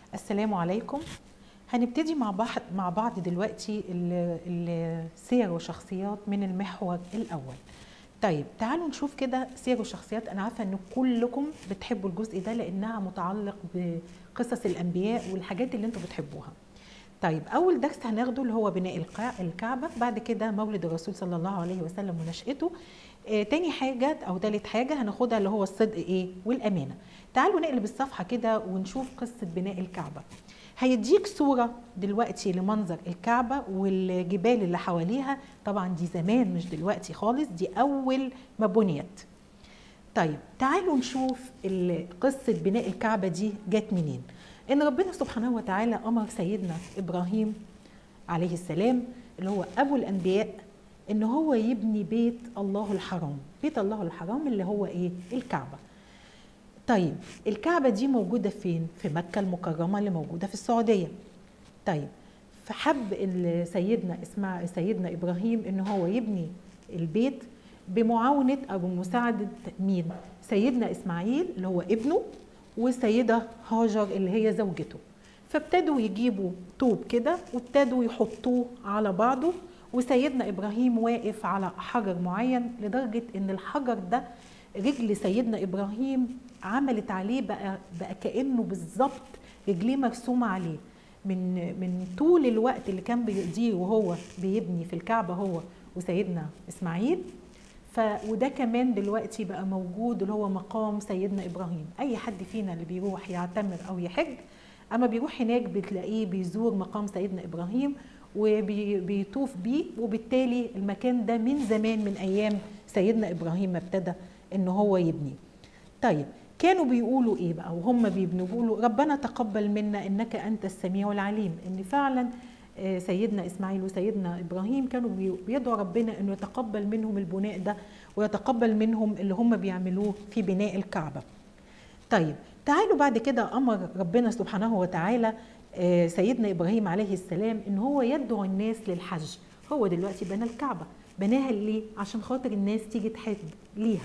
السلام عليكم هنبتدي مع بعض مع بعض دلوقتي ال- ال- سير وشخصيات من المحور الاول طيب تعالوا نشوف كده سير وشخصيات انا عارفه ان كلكم بتحبوا الجزء ده لانها متعلق بقصص الانبياء والحاجات اللي انتوا بتحبوها طيب اول درس هناخده اللي هو بناء القاع- الكعبه بعد كده مولد الرسول صلى الله عليه وسلم ونشأته آه تاني حاجه او تالت حاجه هناخدها اللي هو الصدق ايه والامانه تعالوا نقلب الصفحه كده ونشوف قصه بناء الكعبه هيديك صوره دلوقتي لمنظر الكعبه والجبال اللي حواليها طبعا دي زمان مش دلوقتي خالص دي اول ما بنيت طيب تعالوا نشوف ال- قصة بناء الكعبة دي جت منين إن ربنا سبحانه وتعالى أمر سيدنا إبراهيم عليه السلام اللي هو أبو الأنبياء إن هو يبني بيت الله الحرام بيت الله الحرام اللي هو إيه الكعبة طيب الكعبة دي موجودة فين في مكة المكرمة اللي موجودة في السعودية طيب فحب ال- سيدنا اسمع سيدنا ابراهيم ان هو يبني البيت بمعاونه او بمساعده مين؟ سيدنا اسماعيل اللي هو ابنه والسيده هاجر اللي هي زوجته. فابتدوا يجيبوا طوب كده وابتدوا يحطوه على بعضه وسيدنا ابراهيم واقف على حجر معين لدرجه ان الحجر ده رجل سيدنا ابراهيم عملت عليه بقى بقى كانه بالظبط رجليه مرسومه عليه من من طول الوقت اللي كان بيقضيه وهو بيبني في الكعبه هو وسيدنا اسماعيل ف وده كمان دلوقتي بقى موجود اللي هو مقام سيدنا ابراهيم اي حد فينا اللي بيروح يعتمر او يحج اما بيروح هناك بتلاقيه بيزور مقام سيدنا ابراهيم وبيطوف بيه وبالتالي المكان ده من زمان من ايام سيدنا ابراهيم ما ابتدى ان هو يبني طيب كانوا بيقولوا ايه بقى وهم بيبنوا بيقولوا ربنا تقبل منا انك انت السميع العليم ان فعلا آه، سيدنا اسماعيل وسيدنا ابراهيم كانوا بي- بيدعوا ربنا انه يتقبل منهم البناء ده ويتقبل منهم اللي هم بيعملوه في بناء الكعبه طيب تعالوا بعد كده امر ربنا سبحانه وتعالى آه، سيدنا ابراهيم عليه السلام ان هو يدعو الناس للحج هو دلوقتي بنى الكعبه بناها ليه عشان خاطر الناس تيجي تحج ليها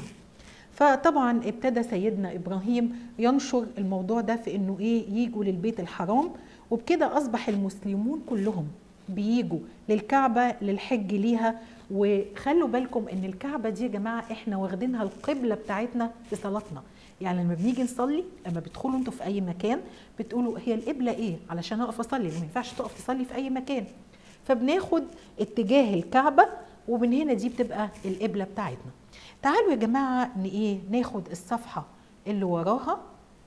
فطبعا ابتدى سيدنا ابراهيم ينشر الموضوع ده في انه ايه يجوا للبيت الحرام وبكده اصبح المسلمون كلهم بيجوا للكعبه للحج ليها وخلوا بالكم ان الكعبه دي يا جماعه احنا واخدينها القبله بتاعتنا في صلاتنا يعني لما بنيجي نصلي لما بتدخلوا انتوا في اي مكان بتقولوا هي القبله ايه علشان اقف اصلي ما ينفعش تقف تصلي في اي مكان فبناخد اتجاه الكعبه ومن هنا دي بتبقى القبله بتاعتنا تعالوا يا جماعه ن- ايه ناخد الصفحه اللي وراها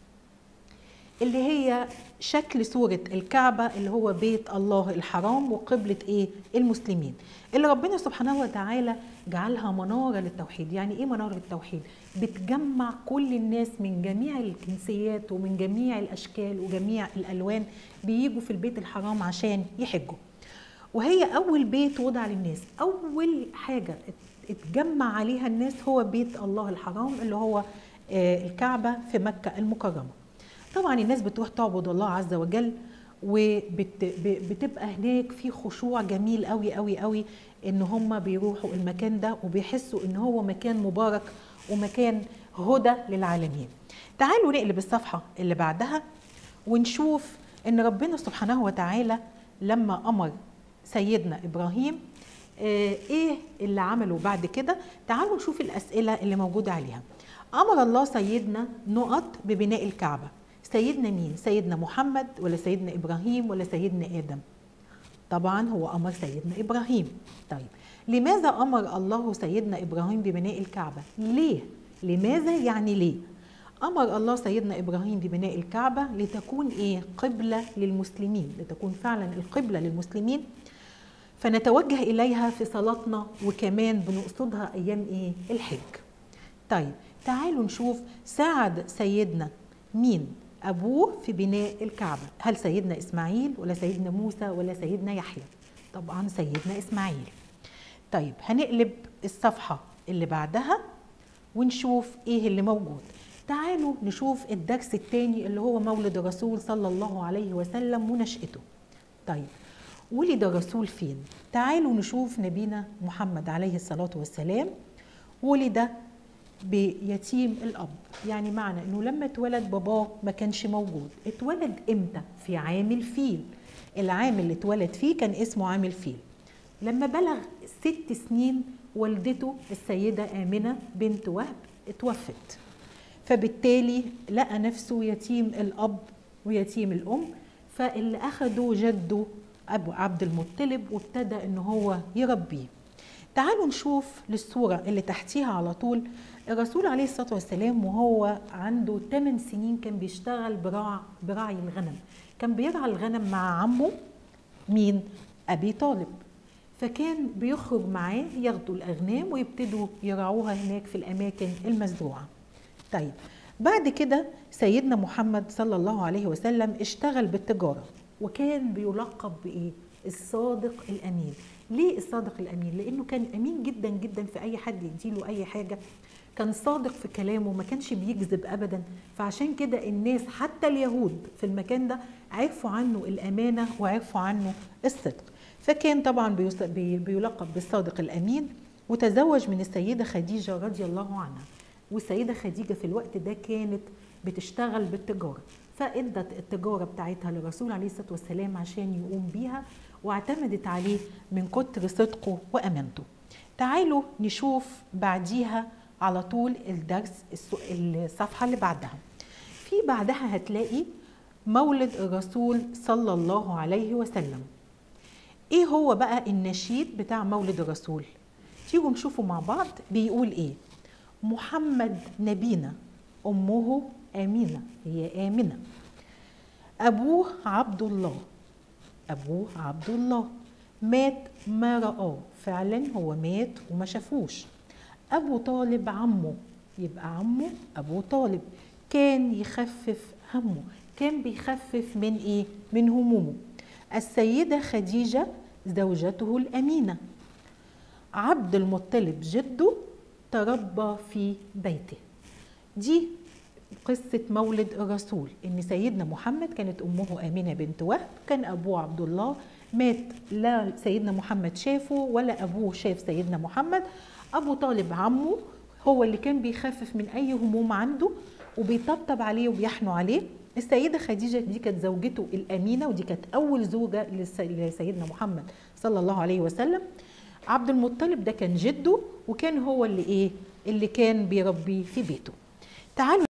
اللي هي شكل صورة الكعبة اللي هو بيت الله الحرام وقبلة ايه المسلمين اللي ربنا سبحانه وتعالى جعلها منارة للتوحيد يعني ايه منارة للتوحيد بتجمع كل الناس من جميع الجنسيات ومن جميع الاشكال وجميع الالوان بيجوا في البيت الحرام عشان يحجوا وهي اول بيت وضع للناس اول حاجه ات- اتجمع عليها الناس هو بيت الله الحرام اللي هو آه، الكعبه في مكه المكرمه طبعا الناس بتروح تعبد الله عز وجل وبتبقى هناك في خشوع جميل قوي قوي قوي ان هم بيروحوا المكان ده وبيحسوا ان هو مكان مبارك ومكان هدى للعالمين تعالوا نقلب الصفحه اللي بعدها ونشوف ان ربنا سبحانه وتعالى لما امر سيدنا ابراهيم آه، ايه اللي عمله بعد كده تعالوا نشوف الاسئله اللي موجوده عليها امر الله سيدنا نقط ببناء الكعبه سيدنا مين سيدنا محمد ولا سيدنا ابراهيم ولا سيدنا ادم طبعا هو امر سيدنا ابراهيم طيب لماذا امر الله سيدنا ابراهيم ببناء الكعبه ليه لماذا يعني ليه امر الله سيدنا ابراهيم ببناء الكعبه لتكون ايه قبله للمسلمين لتكون فعلا القبله للمسلمين فنتوجه اليها في صلاتنا وكمان بنقصدها ايام ايه الحج طيب تعالوا نشوف ساعد سيدنا مين ابوه في بناء الكعبه هل سيدنا اسماعيل ولا سيدنا موسى ولا سيدنا يحيى طبعا سيدنا اسماعيل طيب هنقلب الصفحه اللي بعدها ونشوف ايه اللي موجود تعالوا نشوف الدرس الثاني اللي هو مولد الرسول صلى الله عليه وسلم ونشأته طيب ولد الرسول فين تعالوا نشوف نبينا محمد عليه الصلاة والسلام ولد بيتيم الاب يعني معنى انه لما اتولد باباه ما كانش موجود اتولد امتى في عام الفيل العام اللي اتولد فيه كان اسمه عام الفيل لما بلغ ست سنين والدته السيدة آمنة بنت وهب اتوفت فبالتالي لقى نفسه يتيم الأب ويتيم الأم فاللي أخده جده أبو عبد المطلب وابتدى إن هو يربيه تعالوا نشوف للصورة اللي تحتيها على طول الرسول عليه الصلاة والسلام وهو عنده 8 سنين كان بيشتغل براع براعي الغنم كان بيرعى الغنم مع عمه مين؟ أبي طالب فكان بيخرج معاه ياخدوا الأغنام ويبتدوا يرعوها هناك في الأماكن المزروعة طيب بعد كده سيدنا محمد صلى الله عليه وسلم اشتغل بالتجارة وكان بيلقب بإيه؟ الصادق الأمين ليه الصادق الأمين؟ لأنه كان أمين جدا جدا في أي حد يديله أي حاجة كان صادق في كلامه ما كانش بيكذب ابدا فعشان كده الناس حتى اليهود في المكان ده عرفوا عنه الامانه وعرفوا عنه الصدق فكان طبعا بيلقب بالصادق الامين وتزوج من السيده خديجه رضي الله عنها والسيده خديجه في الوقت ده كانت بتشتغل بالتجاره فادت التجاره بتاعتها للرسول عليه الصلاه والسلام عشان يقوم بيها واعتمدت عليه من كتر صدقه وامانته تعالوا نشوف بعديها على طول الدرس الصفحه اللي بعدها في بعدها هتلاقي مولد الرسول صلى الله عليه وسلم ايه هو بقى النشيد بتاع مولد الرسول تيجوا نشوفوا مع بعض بيقول ايه محمد نبينا امه امينه هي امنه ابوه عبد الله ابوه عبد الله مات ما رآه فعلا هو مات وما شافوش أبو طالب عمه يبقى عمه أبو طالب كان يخفف همه كان بيخفف من إيه؟ من همومه السيدة خديجة زوجته الأمينة عبد المطلب جده تربى في بيته دي قصة مولد الرسول إن سيدنا محمد كانت أمه آمنة بنت وهب كان أبوه عبد الله مات لا سيدنا محمد شافه ولا أبوه شاف سيدنا محمد ابو طالب عمه هو اللي كان بيخفف من اي هموم عنده وبيطبطب عليه وبيحنوا عليه السيدة خديجة دي كانت زوجته الأمينة ودي كانت أول زوجة لسيدنا محمد صلى الله عليه وسلم عبد المطلب ده كان جده وكان هو اللي إيه اللي كان بيربيه في بيته تعالوا